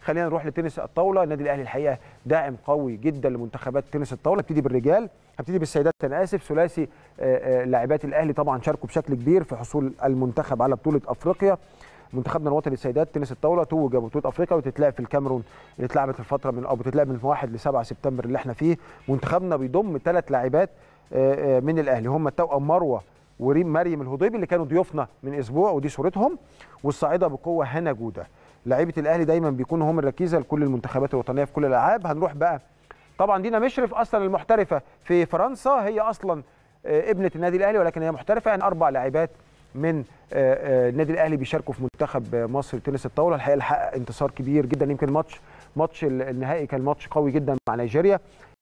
خلينا نروح لتنس الطاوله النادي الاهلي الحقيقه داعم قوي جدا لمنتخبات تنس الطاوله ابتدي بالرجال هبتدي بالسيدات انا اسف ثلاثي لاعبات الاهلي طبعا شاركوا بشكل كبير في حصول المنتخب على بطوله افريقيا منتخبنا الوطني للسيدات تنس الطاوله توج بطوله افريقيا وتتلعب في الكاميرون اللي اتلعبت الفتره من او بتتلعب من 1 ل 7 سبتمبر اللي احنا فيه منتخبنا بيضم ثلاث لاعبات من الاهلي هم التوأم مروه وريم مريم الهضيبي اللي كانوا ضيوفنا من اسبوع ودي صورتهم والصاعده بقوه هنا جوده لعيبه الاهلي دايما بيكونوا هم الركيزه لكل المنتخبات الوطنيه في كل الالعاب هنروح بقى طبعا دينا مشرف اصلا المحترفه في فرنسا هي اصلا ابنه النادي الاهلي ولكن هي محترفه يعني اربع لاعبات من النادي الاهلي بيشاركوا في منتخب مصر تنس الطاوله الحقيقه حقق انتصار كبير جدا يمكن ماتش ماتش النهائي كان ماتش قوي جدا مع نيجيريا